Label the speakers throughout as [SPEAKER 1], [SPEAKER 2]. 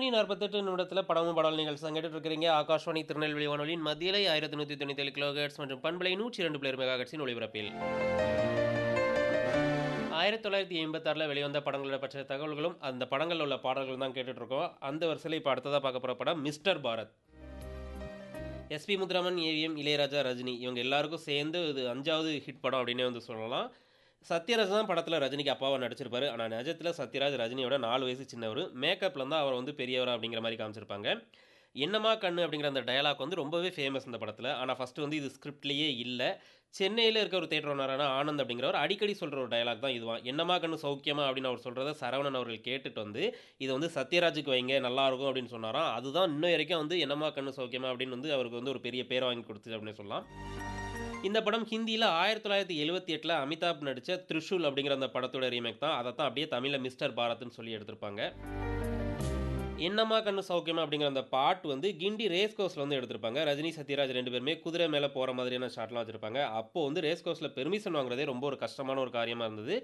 [SPEAKER 1] மணி நாற்பத்தெட்டு நிமிடத்தில் படமும் பாடல் நிகழ்ச்சி தான் கேட்டுட்டு இருக்கிறீங்க ஆகாஷ்வாணி திருநெல்வேலி வானொலியின் மத்தியிலை ஆயிரத்தி நூற்றி தொண்ணூற்றி ஏழு கிலோஹெட்ஸ் மற்றும் பண்பலை நூற்றி இரண்டு பிளேர் மெகாஹெட்ஸின் ஒளிபரப்பில் ஆயிரத்தி தொள்ளாயிரத்தி எண்பத்தாறில் வெளிவந்த படங்களோட பற்றிய தகவல்களும் அந்த படங்களில் உள்ள பாடல்கள் தான் கேட்டுட்டு இருக்கோம் அந்த வரிசையில் இப்போ அடுத்ததாக பார்க்க போகிற படம் mister Bharat S P Muthuraman AVM Ilaiyaraaja Rajini இவங்க எல்லாருக்கும் சேர்ந்து இது அஞ்சாவது ஹிட் படம் அப்படின்னே வந்து சொல்லலாம் சத்யராஜ் தான் படத்தில் ரஜினிக்கு அப்பாவை நடிச்சிருப்பாரு ஆனால் நிஜத்தில் சத்யராஜ் ரஜினியோட நாலு வயசு சின்னவர் மேக்கப்பில் தான் அவர் வந்து பெரியவர் அப்படிங்கிற மாதிரி காமிச்சிருப்பாங்க என்னமா கண்ணு அப்படிங்கிற அந்த டயலாக் வந்து ரொம்பவே ஃபேமஸ் இந்த படத்தில் ஆனால் ஃபஸ்ட்டு வந்து இது ஸ்கிரிப்ட்லேயே இல்லை சென்னையில் இருக்க ஒரு தேட்டர் ஓனரான ஆனந்த் அப்படிங்கிறவர் அடிக்கடி சொல்கிற ஒரு டயலாக் தான் இதுவான் என்னமா கண்ணு சௌக்கியமா அப்படின்னு அவர் சொல்கிறத சரவணன் அவர்கள் கேட்டுட்டு வந்து இதை வந்து சத்யராஜுக்கு வைங்க நல்லா இருக்கும் அப்படின்னு சொன்னாராம் அதுதான் இன்னும் வரைக்கும் வந்து என்னமா கண்ணு சௌக்கியமா அப்படின்னு வந்து அவருக்கு வந்து ஒரு பெரிய பேரை வாங்கி கொடுத்துச்சு அப்படின்னு சொல்லலாம் இந்த படம் ஹிந்தியில் ஆயிரத்தி தொள்ளாயிரத்தி எழுபத்தி எட்டில் அமிதாப் நடித்த த்ரிஷூல் அப்படிங்கிற அந்த படத்தோட ரீமேக் தான் அதை தான் அப்படியே தமிழில் மிஸ்டர் பாரத்னு சொல்லி எடுத்திருப்பாங்க என்னம்மா கண்ணு சௌக்கியமா அப்படிங்கிற அந்த பாட்டு வந்து கிண்டி ரேஸ் கோர்ஸில் வந்து எடுத்திருப்பாங்க ரஜினி சத்யராஜ் ரெண்டு பேருமே குதிரை மேலே போகிற மாதிரியான ஷாட்லாம் வச்சுருப்பாங்க அப்போ வந்து ரேஸ் கோர்ஸில் பெர்மிஷன் வாங்குறதே ரொம்ப ஒரு கஷ்டமான ஒரு காரியமாக இருந்தது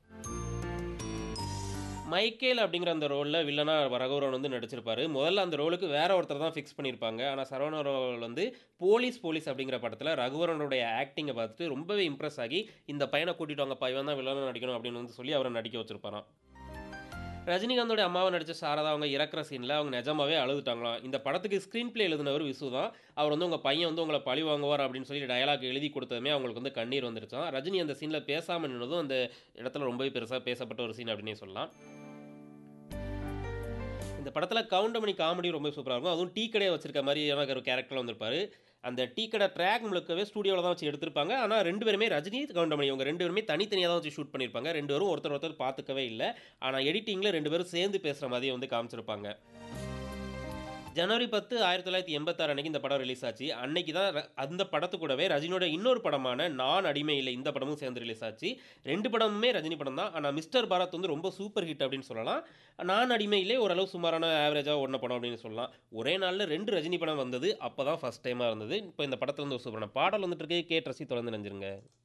[SPEAKER 1] மைக்கேல் அப்படிங்கிற அந்த ரோலில் வில்லனா ரகுவரன் வந்து நடிச்சிருப்பாரு முதல்ல அந்த ரோலுக்கு வேற ஒருத்தர் தான் ஃபிக்ஸ் பண்ணியிருப்பாங்க ஆனால் சரவண ரோல் வந்து போலீஸ் போலீஸ் அப்படிங்கிற படத்தில் ரகுவரனுடைய ஆக்டிங்கை பார்த்துட்டு ரொம்பவே இம்ப்ரெஸ் ஆகி இந்த பையனை கூட்டிட்டு வாங்கப்பா இவன் தான் வில்லனா நடிக்கணும் அப்படின்னு வந்து சொல்லி அவரை நடிக்க வச்சிருப்பாராம் ரஜினிகாந்தோட அம்மாவை நடித்த சாரதா அவங்க இறக்குற சீனில் அவங்க நிஜமாவே அழுதுட்டாங்களாம் இந்த படத்துக்கு ஸ்க்ரீன் பிளே எழுதினவர் விசு தான் அவர் வந்து உங்கள் பையன் வந்து உங்களை பழி வாங்குவார் அப்படின்னு சொல்லி டயலாக் எழுதி கொடுத்ததுமே அவங்களுக்கு வந்து கண்ணீர் வந்துருச்சான் ரஜினி அந்த சீனில் பேசாமல் நின்னதும் அந்த இடத்துல ரொம்பவே பெருசாக பேசப்பட்ட ஒரு சீன் அப்படின்னே சொல்லலாம் இந்த படத்தில் கவுண்டமணி காமெடி ரொம்ப சூப்பராக இருக்கும் அதுவும் டீ கடையை வச்சிருக்க மாதிரியான ஒரு கேரக்டர் வந்திருப்பாரு அந்த டீ கடை ட்ராக் முழுக்கவே ஸ்டூடியோவில் தான் வச்சு எடுத்திருப்பாங்க ஆனால் ரெண்டு பேருமே ரஜினி கவுண்டமணி இவங்க ரெண்டு பேருமே தனித்தனியாக தான் வச்சு ஷூட் பண்ணியிருப்பாங்க ரெண்டு பேரும் ஒருத்தர் ஒருத்தர் பார்த்துக்கவே இல்லை ஆனால் எடிட்டிங்கில் ரெண்டு பேரும் சேர்ந்து பேசுகிற மாதிரி வந்து காமிச்சிருப்பாங்க ஜனவரி பத்து ஆயிரத்தி தொள்ளாயிரத்தி எண்பத்தாறு அன்னைக்கு இந்த படம் ரிலீஸ் ஆச்சு அன்னைக்கு தான் ர- அந்த படத்து கூடவே ரஜினியோட இன்னொரு படமான நான் அடிமை இல்லை இந்த படமும் சேர்ந்து ரிலீஸ் ஆச்சு ரெண்டு படமுமே ரஜினி படம் தான் ஆனால் மிஸ்டர் பாரத் வந்து ரொம்ப சூப்பர் ஹிட் அப்படின்னு சொல்லலாம் நான் அடிமையிலே ஓரளவு சுமாரான ஆவரேஜாக ஒன்ன படம் அப்படின்னு சொல்லலாம் ஒரே நாளில் ரெண்டு ரஜினி படம் வந்தது அப்போ தான் ஃபஸ்ட் டைமாக இருந்தது இப்போ இந்த படத்தில் வந்து ஒரு சூப்பரான பாடல் வந்துட்டு இருக்கு கேட் ரசி தொடர்ந்து நினைஞ்சிருங்க